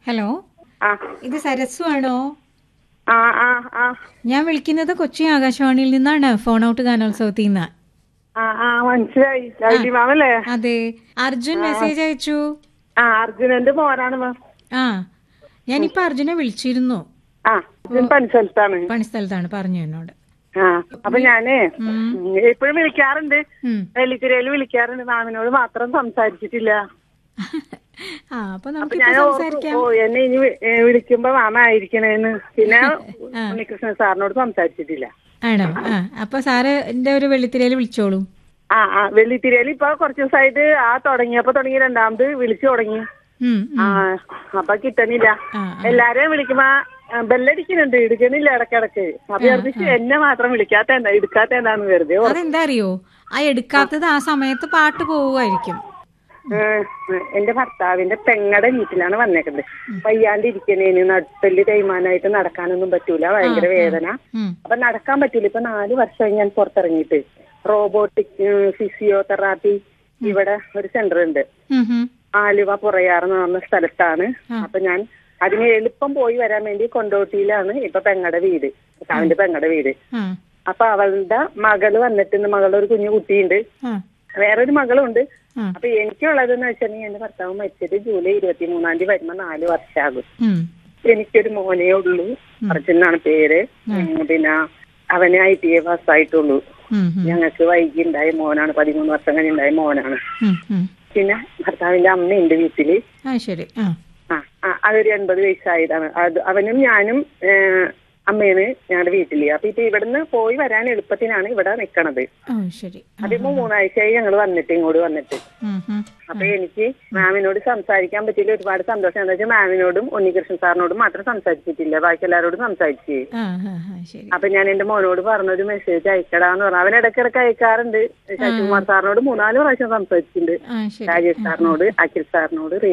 Hello ആ ഇത് സരസ്വ ആണോ ആ ആ ആ ഞാൻ വിളിക്കുന്നത് കൊച്ചി ആകാശവാണിയിൽ നിന്നാണ് ഫോൺ ഔട്ട് ഗാനോത്സവത്തിൽ നിന്ന് ആ ആ മനസ്സിലായി ലൗലി മാമല്ലേ അതെ അർജുൻ മെസ്സേജ് അയച്ചു ആ അർജുനന്റെ മോനാണ് മാം ആ ഞാനിപ്പോ അർജുനെ വിളിച്ചിരുന്നു ആ അർജുൻ പണിസ്ഥലത്താണ് പണിസ്ഥലത്താണ് പറഞ്ഞു എന്നോട് ആ അപ്പൊ ഞാനേ ഉം. എപ്പോഴും വിളിക്കാറുണ്ട് ഉം. വെള്ളിത്തിരയിൽ വിളിക്കാറുണ്ട് മാമിനോട് മാത്രം സംസാരിച്ചിട്ടില്ല ആ അപ്പൊ അപ്പൊ നമുക്ക് ഞാൻ ഓർത്തു, സംസാരിക്കാം ഓ എന്നെ ഇനി വി- ഏ, വിളിക്കുമ്പോ മാമ ആയിരിക്കണേന്ന് പിന്നെ ഉണ്ണികൃഷ്ണൻ സാറിനോട് സംസാരിച്ചിട്ടില്ല ആണോ ആ അപ്പൊ സാറ് എന്റെ ഒരു വെള്ളിത്തിരയിൽ വിളിച്ചോളൂ ആ ആ വെള്ളിത്തിരയിൽ ഇപ്പൊ കുറച്ച് ദിവസമായിട്ട് ആ തുടങ്ങിയപ്പോ തുടങ്ങി രണ്ടാമത് വിളിച്ചു തുടങ്ങി ഉം, ഉം. ആ അപ്പൊ കിട്ടണില്ല ആ, എല്ലാരെയും വിളിക്കുമ്പോ ആ, ബെല്ലടിക്കുന്നുണ്ട് എടുക്കണില്ല ഇടക്കിടക്ക് അപ്പൊ വിചാരിച്ചു എന്നെ മാത്രം വിളിക്കാത്ത എന്താ എടുക്കാത്ത എന്താന്ന് വെറുതെ ഓർത്തു. അതെന്താ അറിയോ ആ എടുക്കാത്തത് ആ സമയത്ത് പാട്ട് പോവുമായിരിക്കും ഏ, എന്റെ ഭർത്താവിന്റെ പെങ്ങടെ വീട്ടിലാണ് വന്നേക്കുന്നത് വയ്യാണ്ട് ഇരിക്കണേന് നട്ടല് തേയ്മാനായിട്ട് നടക്കാനൊന്നും പറ്റൂല ഭയങ്കര വേദന ഉം. അപ്പൊ നടക്കാൻ പറ്റൂല ഇപ്പൊ നാല് വർഷമായി ഞാൻ പുറത്തിറങ്ങിയിട്ട് റോബോട്ടിക് ഫിസിയോതെറാപ്പി ഇവിടെ ഒരു സെന്റർ ഉണ്ട് ഉം, ഉം. ആലുവ പുറയാറ് എന്ന് പറഞ്ഞ സ്ഥലത്താണ് അപ്പൊ ഞാൻ അതിന് എളുപ്പം പോയി വരാൻ വേണ്ടി കൊണ്ടോട്ടിയിലാണ് ഇപ്പൊ പെങ്ങടെ വീട് ഭർത്താവിന്റെ പെങ്ങടെ വീട് ആ, അപ്പൊ അവളുടെ മകള് വന്നിട്ടുണ്ട് മകളുടെ ഒരു കുഞ്ഞു കുട്ടിയുണ്ട് ആ, വേറൊരു മകളുണ്ട് ആ. അപ്പൊ എനിക്കുള്ളതെന്ന് വെച്ചിട്ടുണ്ടെങ്കിൽ എന്റെ ഭർത്താവ് മരിച്ചത് ജൂലൈ ഇരുപത്തി മൂന്നാം തീയതി വരുമ്പോ നാല് വർഷമാകും ഉം. എനിക്കൊരു മോനേ ഉള്ളൂ അർജുൻ എന്നാണ് പേര് ഉം, പിന്നെ അവന് ഐ ടി എ പാസ്സായിട്ടുള്ളൂ ഉം, ഉം. ഞങ്ങൾക്ക് വൈകി ഉണ്ടായ മോനാണ് പതിമൂന്ന് വർഷം കഴിഞ്ഞ് ഉണ്ടായ മോനാണ് ഉം, ഉം. പിന്നെ ഭർത്താവിന്റെ അമ്മയുണ്ട് വീട്ടില് ആ ശരി ആ ആ ആ, അതൊരു എൺപത് വയസ്സായതാണ് അത് അവനും ഞാനും ഏഹ്, അമ്മയാണ് ഞങ്ങളുടെ വീട്ടില് അപ്പൊ ഇപ്പൊ ഇവിടുന്ന് പോയി വരാൻ എളുപ്പത്തിനാണ് ഇവിടെ നിക്കണത് ഓ ശരി അതിപ്പോ മൂന്നാഴ്ചയായി ഞങ്ങൾ വന്നിട്ട് ഇങ്ങോട്ട് വന്നിട്ട് ഉം, ഉം. അപ്പൊ എനിക്ക് മാമിനോട് സംസാരിക്കാൻ പറ്റിയില്ല ഒരുപാട് സന്തോഷം എന്താ വെച്ചാൽ മാമിനോടും ഉണ്ണികൃഷ്ണൻ സാറിനോടും മാത്രം സംസാരിച്ചിട്ടില്ല ബാക്കി എല്ലാവരോടും സംസാരിച്ചു ആ ആ ആ ശരി അപ്പൊ ഞാൻ എന്റെ മോനോട് പറഞ്ഞൊരു മെസ്സേജ് അയക്കടാന്ന് പറഞ്ഞു അവൻ ഇടയ്ക്കിടയ്ക്ക് അയക്കാറുണ്ട് ശശികുമാർ സാറിനോട് മൂന്നാല് പ്രാവശ്യം സംസാരിച്ചിട്ടുണ്ട് ആ ശരി രാജേഷ് സാറിനോട് അഖിൽ സാറിനോട്